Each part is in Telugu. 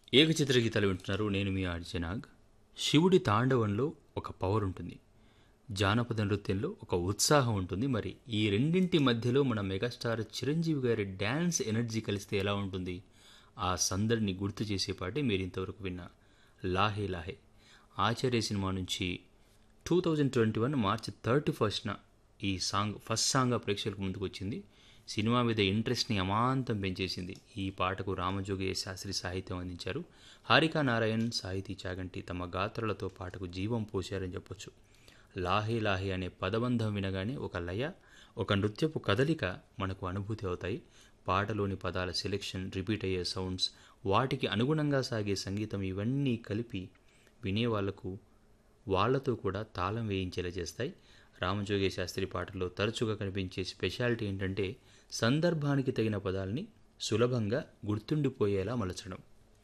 ఏకచిత్ర గీతాలు వింటున్నారు నేను మీ ఆర్జనాగ్ శివుడి తాండవంలో ఒక పవర్ ఉంటుంది జానపద నృత్యంలో ఒక ఉత్సాహం ఉంటుంది మరి ఈ రెండింటి మధ్యలో మన మెగాస్టార్ చిరంజీవి గారి డ్యాన్స్ ఎనర్జీ కలిస్తే ఎలా ఉంటుంది ఆ సందడిని గుర్తు చేసే పాటే మీరు ఇంతవరకు విన్న లాహే లాహే ఆచార్య సినిమా నుంచి టూ థౌజండ్ ట్వంటీ వన్ మార్చి థర్టీ ఫస్ట్న ఈ సాంగ్ ఫస్ట్ సాంగ్ ప్రేక్షకులకు ముందుకు వచ్చింది సినిమా మీద ఇంట్రెస్ట్ని అమాంతం పెంచేసింది ఈ పాటకు రామజోగయ్య శాస్త్రి సాహిత్యం అందించారు హారికా నారాయణ్ సాహితీ చాగంటి తమ గాత్రలతో పాటకు జీవం పోశారని చెప్పొచ్చు లాహే లాహే అనే పదబంధం వినగానే ఒక లయ ఒక నృత్యపు కదలిక మనకు అనుభూతి అవుతాయి పాటలోని పదాల సెలెక్షన్ రిపీట్ అయ్యే సౌండ్స్ వాటికి అనుగుణంగా సాగే సంగీతం ఇవన్నీ కలిపి వినేవాళ్లకు వాళ్లతో కూడా తాళం వేయించేలా చేస్తాయి రామజోగే శాస్త్రి పాటల్లో తరచుగా కనిపించే స్పెషాలిటీ ఏంటంటే సందర్భానికి తగిన పదాలని సులభంగా గుర్తుండిపోయేలా మలచడం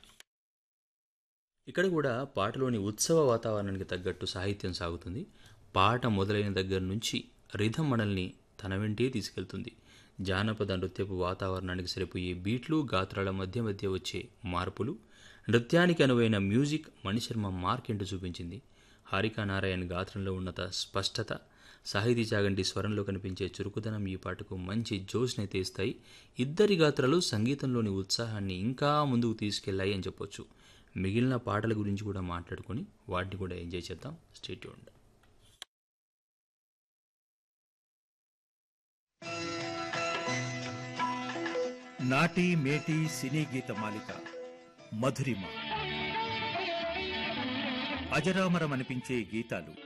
ఇక్కడ కూడా పాటలోని ఉత్సవ వాతావరణానికి తగ్గట్టు సాహిత్యం సాగుతుంది పాట మొదలైన దగ్గర నుంచి రిధం మనల్ని తన వెంటే తీసుకెళ్తుంది జానపద నృత్యపు వాతావరణానికి సరిపోయే బీట్లు గాత్రాల మధ్య మధ్య వచ్చే మార్పులు నృత్యానికి అనువైన మ్యూజిక్ మణిశర్మ మార్కెంట్ చూపించింది హారికా నారాయణ్ గాత్రంలో ఉన్నత స్పష్టత సాహితీ చాగంటి స్వరంలో కనిపించే చురుకుదనం ఈ పాటకు మంచి జోష్నైతే ఇస్తాయి ఇద్దరి గాత్రాలు సంగీతంలోని ఉత్సాహాన్ని ఇంకా ముందుకు తీసుకెళ్లాయి అని చెప్పొచ్చు మిగిలిన పాటల గురించి కూడా మాట్లాడుకొని వాటిని కూడా ఎంజాయ్ చేద్దాం స్టేట్ ఉండ నాటి మేటి సినీ గీత మాలిక మధురిమ అజరామరమనిపించే గీతాలు